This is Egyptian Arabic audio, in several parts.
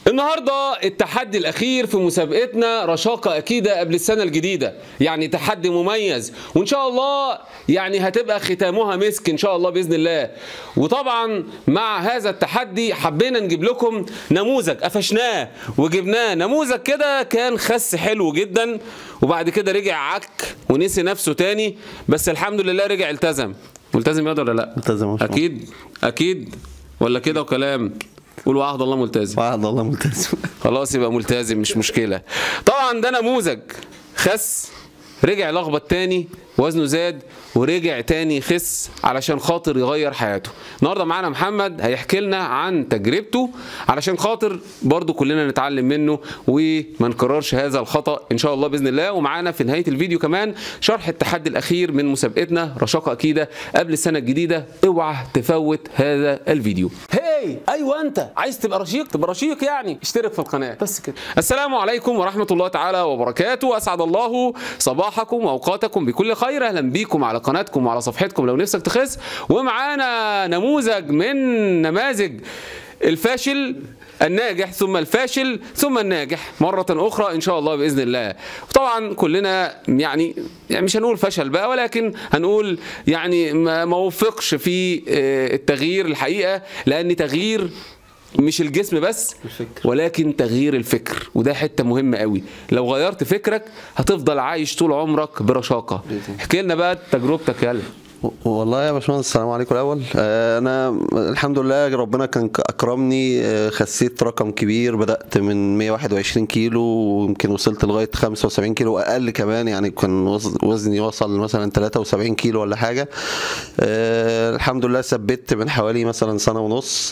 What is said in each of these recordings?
النهارده التحدي الاخير في مسابقتنا رشاقه اكيده قبل السنه الجديده يعني تحدي مميز وان شاء الله يعني هتبقى ختامها مسك ان شاء الله باذن الله وطبعا مع هذا التحدي حبينا نجيب لكم نموذج قفشناه وجبناه نموذج كده كان خس حلو جدا وبعد كده رجع عك ونسي نفسه تاني بس الحمد لله رجع التزم ملتزم ياض ولا لا ملتزم ما شاء الله. اكيد اكيد ولا كده وكلام قول وعهد الله ملتزم وعد الله ملتزم خلاص يبقى ملتزم مش مشكلة طبعا ده نموذج خس رجع لخبط تاني وزنه زاد ورجع تاني خس علشان خاطر يغير حياته النهارده معانا محمد هيحكي لنا عن تجربته علشان خاطر برضو كلنا نتعلم منه وما نكررش هذا الخطأ ان شاء الله باذن الله ومعانا في نهايه الفيديو كمان شرح التحدي الاخير من مسابقتنا رشاقه اكيده قبل السنه الجديده اوعى تفوت هذا الفيديو هاي ايوه انت عايز تبقى رشيق تبقى رشيق يعني اشترك في القناه بس كده السلام عليكم ورحمه الله تعالى وبركاته اسعد الله صباحكم واوقاتكم بكل خير اهلا بيكم على قناتكم وعلى صفحتكم لو نفسك تخس ومعانا نموذج من نماذج الفاشل الناجح ثم الفاشل ثم الناجح مرة أخرى إن شاء الله بإذن الله وطبعا كلنا يعني, يعني مش هنقول فشل بقى ولكن هنقول يعني ما ما وفقش في آه، التغيير الحقيقة لأن تغيير مش الجسم بس الفكر. ولكن تغيير الفكر وده حته مهمه قوي لو غيرت فكرك هتفضل عايش طول عمرك برشاقه احكي لنا بقى تجربتك يلا والله يا باشمهندس السلام عليكم الاول آه، انا الحمد لله ربنا كان اكرمني آه، خسيت رقم كبير بدات من 121 كيلو ويمكن وصلت لغايه 75 كيلو واقل كمان يعني كان وز- وزني وصل مثلا 73 كيلو ولا حاجه آه، الحمد لله ثبت من حوالي مثلا سنه ونص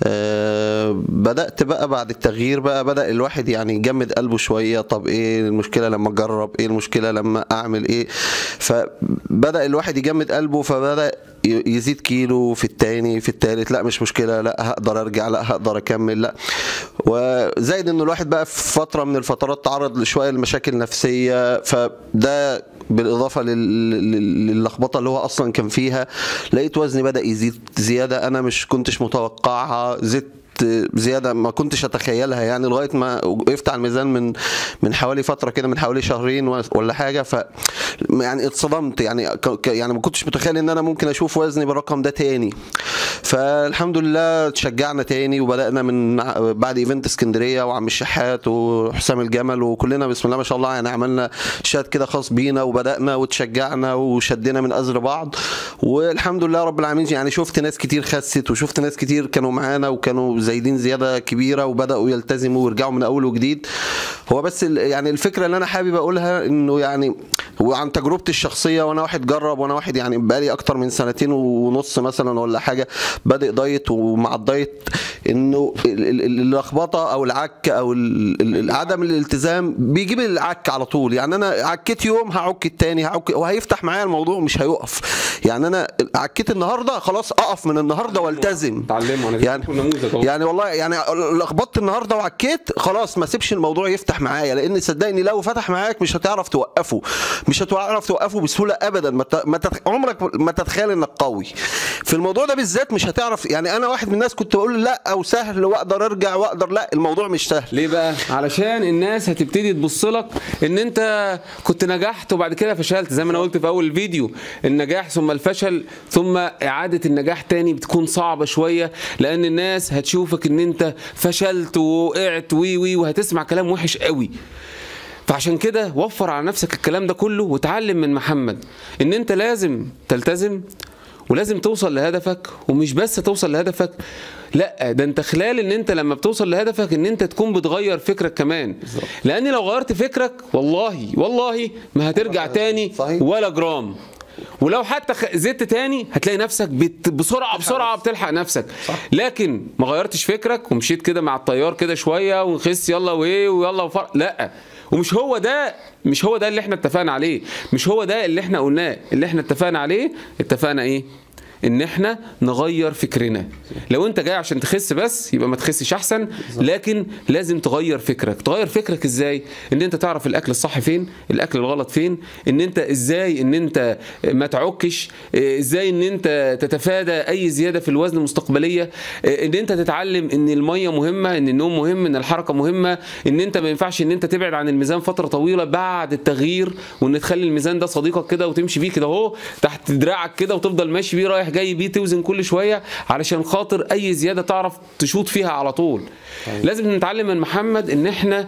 آه، بدات بقى بعد التغيير بقى بدا الواحد يعني يجمد قلبه شويه طب ايه المشكله لما اجرب ايه المشكله لما اعمل ايه فبدا الواحد يجمد قلبه فبدا ي- يزيد كيلو في التاني في التالت لا مش مشكله لا هقدر ارجع لا هقدر اكمل لا وزائد ان الواحد بقى في فتره من الفترات تعرض لشويه لمشاكل نفسيه فده بالاضافه لل- لل- للخبطه اللي هو اصلا كان فيها لقيت وزني بدا يزيد زياده انا مش كنتش متوقعها زدت زياده ما كنتش اتخيلها يعني لغايه ما وقفت على الميزان من من حوالي فتره كده من حوالي شهرين ولا حاجه ف يعني اتصدمت يعني ك- ك- يعني ما كنتش متخيل ان انا ممكن اشوف وزني بالرقم ده تاني فالحمد لله اتشجعنا تاني وبدانا من ع- بعد ايفنت اسكندريه وعم الشحات وحسام الجمل وكلنا بسم الله ما شاء الله يعني عملنا شات كده خاص بينا وبدانا وتشجعنا وشدينا من ازر بعض والحمد لله رب العالمين يعني شفت ناس كتير خست وشفت ناس كتير كانوا معانا وكانوا زايدين زياده كبيره وبداوا يلتزموا ويرجعوا من اول وجديد هو بس ال- يعني الفكره اللي انا حابب اقولها انه يعني هو عن تجربتي الشخصيه وانا واحد جرب وانا واحد يعني بقالي اكتر من سنتين ونص مثلا ولا حاجه بادئ دايت ومع الدايت انه ال- ال- ال- اللخبطه او العك او ال- ال- ال- عدم الالتزام بيجيب العك على طول يعني انا عكيت يوم هعك التاني هعك وهيفتح معايا الموضوع مش هيقف يعني انا عكيت النهارده خلاص اقف من النهارده والتزم اتعلموا انا يعني يعني نموذج اهو يعني والله يعني لخبطت النهارده وعكيت خلاص ما سيبش الموضوع يفتح معايا لان صدقني لو فتح معاك مش هتعرف توقفه مش هتعرف توقفه بسهوله ابدا ما ت- ما تت- عمرك ما تتخيل انك قوي في الموضوع ده بالذات مش هتعرف يعني انا واحد من الناس كنت بقول لا او سهل واقدر ارجع واقدر لا الموضوع مش سهل ليه بقى؟ علشان الناس هتبتدي تبص لك ان انت كنت نجحت وبعد كده فشلت زي ما انا قلت في اول الفيديو النجاح ثم الفشل ثم اعاده النجاح تاني بتكون صعبه شويه لان الناس هتشوفك ان انت فشلت ووقعت وي وي وهتسمع كلام وحش قوي فعشان كده وفر على نفسك الكلام ده كله وتعلم من محمد ان انت لازم تلتزم ولازم توصل لهدفك ومش بس توصل لهدفك لا ده انت خلال ان انت لما بتوصل لهدفك ان انت تكون بتغير فكرك كمان لان لو غيرت فكرك والله والله ما هترجع تاني صحيح. ولا جرام ولو حتى خ- زدت تاني هتلاقي نفسك بت... بسرعه بسرعه بتلحق نفسك لكن ما غيرتش فكرك ومشيت كده مع التيار كده شويه ونخس يلا وايه ويلا وفر... لا ومش هو ده مش هو ده اللي احنا اتفقنا عليه مش هو ده اللي احنا قلناه اللي احنا اتفقنا عليه اتفقنا ايه ان احنا نغير فكرنا لو انت جاي عشان تخس بس يبقى ما تخسش احسن لكن لازم تغير فكرك تغير فكرك ازاي ان انت تعرف الاكل الصح فين الاكل الغلط فين ان انت ازاي ان انت ما تعكش ازاي ان انت تتفادى اي زياده في الوزن مستقبليه ان انت تتعلم ان الميه مهمه ان النوم مهم ان الحركه مهمه ان انت ما ينفعش ان انت تبعد عن الميزان فتره طويله بعد التغيير وان تخلي الميزان ده صديقك كده وتمشي بيه كده اهو تحت دراعك كده وتفضل ماشي بيه رايح جاي بيه توزن كل شويه علشان خاطر اي زياده تعرف تشوط فيها على طول لازم نتعلم من محمد ان احنا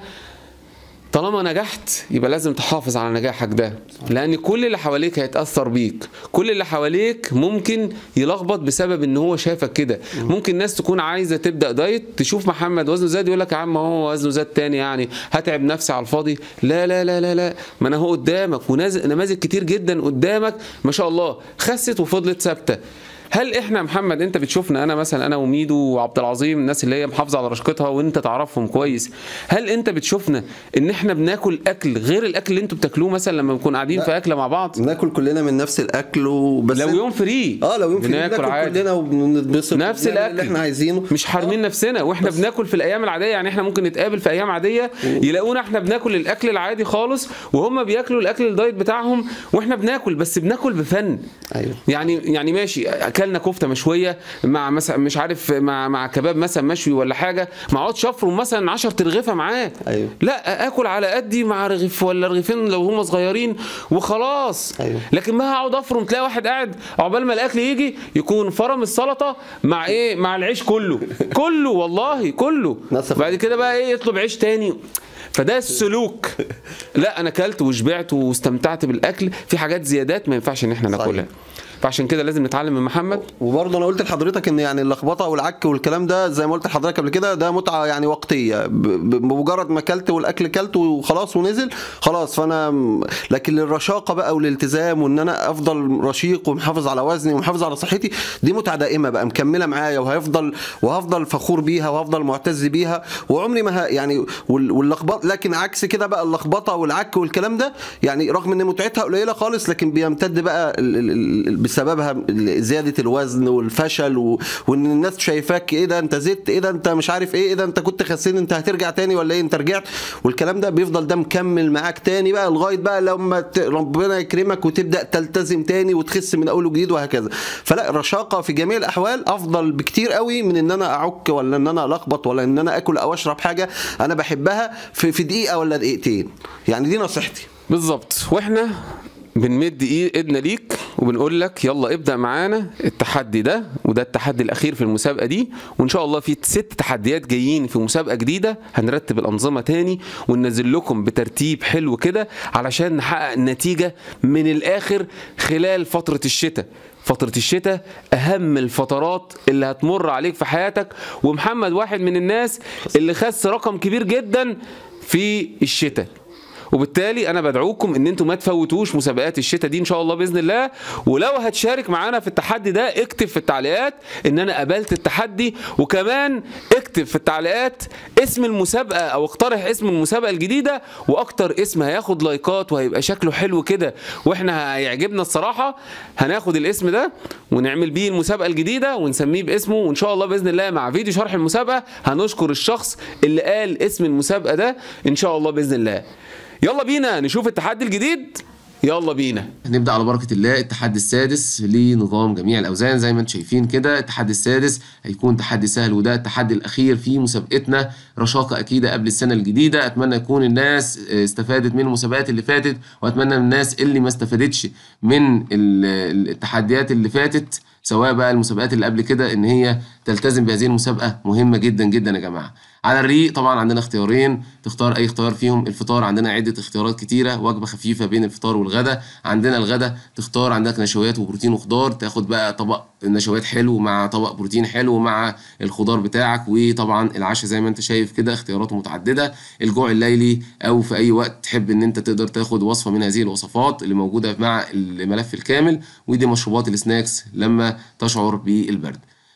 طالما نجحت يبقى لازم تحافظ على نجاحك ده لان كل اللي حواليك هيتاثر بيك كل اللي حواليك ممكن يلخبط بسبب ان هو شافك كده ممكن ناس تكون عايزه تبدا دايت تشوف محمد وزنه زاد يقول لك يا عم هو وزنه زاد تاني يعني هتعب نفسي على الفاضي لا لا لا لا لا ما انا هو قدامك ونماذج كتير جدا قدامك ما شاء الله خست وفضلت ثابته هل احنا يا محمد انت بتشوفنا انا مثلا انا وميدو وعبد العظيم الناس اللي هي محافظه على رشقتها وانت تعرفهم كويس هل انت بتشوفنا ان احنا بناكل اكل غير الاكل اللي انتوا بتاكلوه مثلا لما بنكون قاعدين لا. في اكله مع بعض بناكل كلنا من نفس الاكل وبس لو يوم فري اه لو يوم في بناكل بناكل عادي كلنا وبنتبسط نفس وبنعمل الاكل اللي احنا عايزينه مش حارمين نفسنا واحنا بس- بناكل في الايام العاديه يعني احنا ممكن نتقابل في ايام عاديه يلاقونا احنا بناكل الاكل العادي خالص وهم بياكلوا الاكل الدايت بتاعهم واحنا بناكل بس بناكل بفن ايوه يعني يعني ماشي اكلنا كفته مشويه مع مثلا مش عارف مع مع كباب مثلا مشوي ولا حاجه ما اقعدش افرم مثلا 10 ترغيفه معاه أيوة. لا اكل على قدي مع رغيف ولا رغيفين لو هم صغيرين وخلاص أيوة. لكن ما هقعد افرم تلاقي واحد قاعد عقبال ما الاكل يجي يكون فرم السلطه مع ايه مع العيش كله كله والله كله نسف. بعد كده بقى ايه يطلب عيش تاني فده السلوك لا انا اكلت وشبعت واستمتعت بالاكل في حاجات زيادات ما ينفعش ان احنا صحيح. ناكلها فعشان كده لازم نتعلم من محمد وبرضه انا قلت لحضرتك ان يعني اللخبطه والعك والكلام ده زي ما قلت لحضرتك قبل كده ده متعه يعني وقتيه ب- ب- بمجرد ما اكلت والاكل كلته وخلاص ونزل خلاص فانا م- لكن الرشاقه بقى والالتزام وان انا افضل رشيق ومحافظ على وزني ومحافظ على صحتي دي متعه دائمه بقى مكمله معايا وهيفضل وهفضل فخور بيها وهفضل معتز بيها وعمري ما ه- يعني وال- واللخبطه لكن عكس كده بقى اللخبطه والعك والكلام ده يعني رغم ان متعتها قليله خالص لكن بيمتد بقى ال- ال- ال- بسببها زياده الوزن والفشل و... وان الناس شايفاك ايه ده انت زدت ايه ده انت مش عارف ايه ايه ده انت كنت خسين انت هترجع تاني ولا ايه انت رجعت والكلام ده بيفضل ده مكمل معاك تاني بقى لغايه بقى لما ت... ربنا يكرمك وتبدا تلتزم تاني وتخس من اول وجديد وهكذا فلا الرشاقه في جميع الاحوال افضل بكتير قوي من ان انا اعك ولا ان انا الخبط ولا ان انا اكل او اشرب حاجه انا بحبها في, في دقيقه ولا دقيقتين يعني دي نصيحتي بالظبط واحنا بنمد إيه- ايدنا ليك وبنقول لك يلا ابدا معانا التحدي ده وده التحدي الاخير في المسابقه دي وان شاء الله في ست تحديات جايين في مسابقه جديده هنرتب الانظمه تاني وننزل لكم بترتيب حلو كده علشان نحقق نتيجه من الاخر خلال فتره الشتاء فترة الشتاء أهم الفترات اللي هتمر عليك في حياتك ومحمد واحد من الناس اللي خس رقم كبير جدا في الشتاء وبالتالي انا بدعوكم ان انتم ما تفوتوش مسابقات الشتاء دي ان شاء الله باذن الله ولو هتشارك معانا في التحدي ده اكتب في التعليقات ان انا قبلت التحدي وكمان اكتب في التعليقات اسم المسابقه او اقترح اسم المسابقه الجديده واكتر اسم هياخد لايكات وهيبقى شكله حلو كده واحنا هيعجبنا الصراحه هناخد الاسم ده ونعمل بيه المسابقه الجديده ونسميه باسمه وان شاء الله باذن الله مع فيديو شرح المسابقه هنشكر الشخص اللي قال اسم المسابقه ده ان شاء الله باذن الله يلا بينا نشوف التحدي الجديد يلا بينا هنبدأ على بركة الله التحدي السادس لنظام جميع الأوزان زي ما انتم شايفين كده التحدي السادس هيكون تحدي سهل وده التحدي الأخير في مسابقتنا رشاقة أكيدة قبل السنة الجديدة أتمنى يكون الناس استفادت من المسابقات اللي فاتت وأتمنى من الناس اللي ما استفادتش من ال- التحديات اللي فاتت سواء بقى المسابقات اللي قبل كده ان هي تلتزم بهذه المسابقه مهمه جدا جدا يا جماعه على الريق طبعا عندنا اختيارين تختار اي اختيار فيهم الفطار عندنا عده اختيارات كتيره وجبه خفيفه بين الفطار والغدا عندنا الغدا تختار عندك نشويات وبروتين وخضار تاخد بقى طبق نشويات حلو مع طبق بروتين حلو مع الخضار بتاعك وطبعا العشاء زي ما انت شايف كده اختياراته متعدده الجوع الليلي او في اي وقت تحب ان انت تقدر تاخد وصفه من هذه الوصفات اللي موجوده مع الملف الكامل ودي مشروبات السناكس لما تشعر بالبرد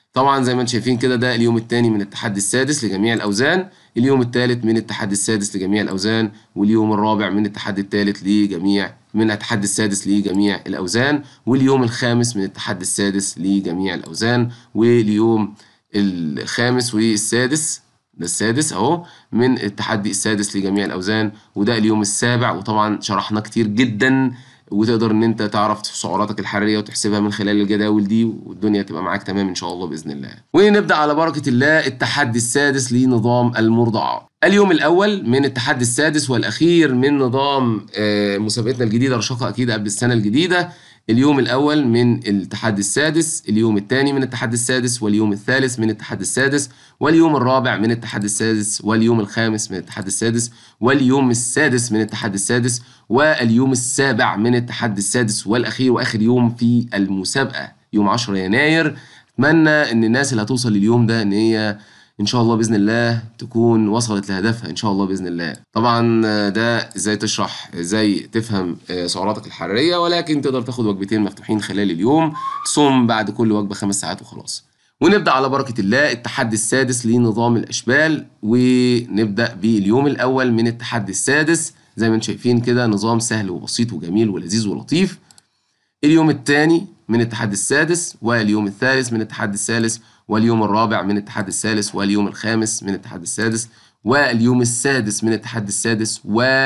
طبعا زي ما انتم شايفين كده ده اليوم الثاني من التحدي السادس لجميع الاوزان اليوم الثالث من التحدي السادس لجميع الاوزان واليوم الرابع من التحدي الثالث لجميع من التحدي السادس لجميع الاوزان واليوم الخامس من التحدي السادس لجميع الاوزان واليوم الخامس والسادس ده السادس اهو من التحدي السادس لجميع الاوزان وده اليوم السابع وطبعا شرحنا كتير جدا وتقدر ان انت تعرف سعراتك الحراريه وتحسبها من خلال الجداول دي والدنيا تبقى معاك تمام ان شاء الله باذن الله ونبدا على بركه الله التحدي السادس لنظام المرضعات اليوم الاول من التحدي السادس والاخير من نظام آه، مسابقتنا الجديده رشاقه اكيد قبل السنه الجديده اليوم الأول من التحدي السادس اليوم الثاني من التحدي السادس واليوم الثالث من التحدي السادس واليوم الرابع من التحدي السادس واليوم الخامس من التحدي السادس واليوم السادس من التحدي السادس واليوم السابع من التحدي السادس والأخير وآخر يوم في المسابقة يوم 10 يناير أتمنى إن الناس اللي هتوصل لليوم ده إن هي ان شاء الله باذن الله تكون وصلت لهدفها ان شاء الله باذن الله طبعا آه، ده ازاي تشرح ازاي تفهم آه، سعراتك الحراريه ولكن تقدر تاخد وجبتين مفتوحين خلال اليوم تصوم بعد كل وجبه خمس ساعات وخلاص ونبدا على بركه الله التحدي السادس لنظام الاشبال ونبدا باليوم الاول من التحدي السادس زي ما انتم شايفين كده نظام سهل وبسيط وجميل ولذيذ ولطيف اليوم الثاني من التحدي السادس واليوم الثالث من التحدي الثالث واليوم الرابع من التحدي الثالث واليوم الخامس من التحدي السادس واليوم السادس من التحدي السادس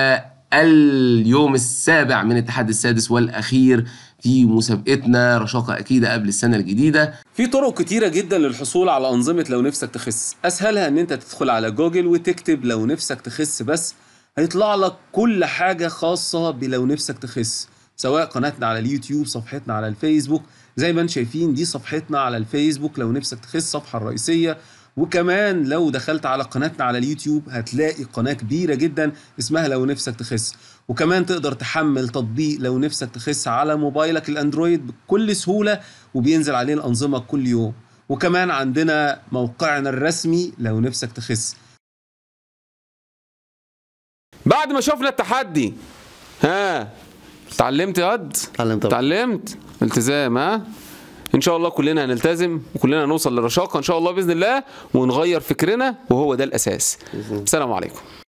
واليوم السابع من التحدي السادس والأخير في مسابقتنا رشاقة أكيدة قبل السنة الجديدة في طرق كتيرة جدا للحصول على أنظمة لو نفسك تخس أسهلها إن أنت تدخل على جوجل وتكتب لو نفسك تخس بس هيطلع لك كل حاجة خاصة بلو نفسك تخس سواء قناتنا على اليوتيوب صفحتنا على الفيسبوك زي ما انتم شايفين دي صفحتنا على الفيسبوك لو نفسك تخس الصفحة الرئيسية وكمان لو دخلت على قناتنا على اليوتيوب هتلاقي قناة كبيرة جدا اسمها لو نفسك تخس وكمان تقدر تحمل تطبيق لو نفسك تخس على موبايلك الاندرويد بكل سهولة وبينزل عليه الأنظمة كل يوم وكمان عندنا موقعنا الرسمي لو نفسك تخس بعد ما شفنا التحدي ها اتعلمت يا قد اتعلمت طبعا. اتعلمت التزام ها ان شاء الله كلنا هنلتزم وكلنا نوصل للرشاقه ان شاء الله باذن الله ونغير فكرنا وهو ده الاساس السلام عليكم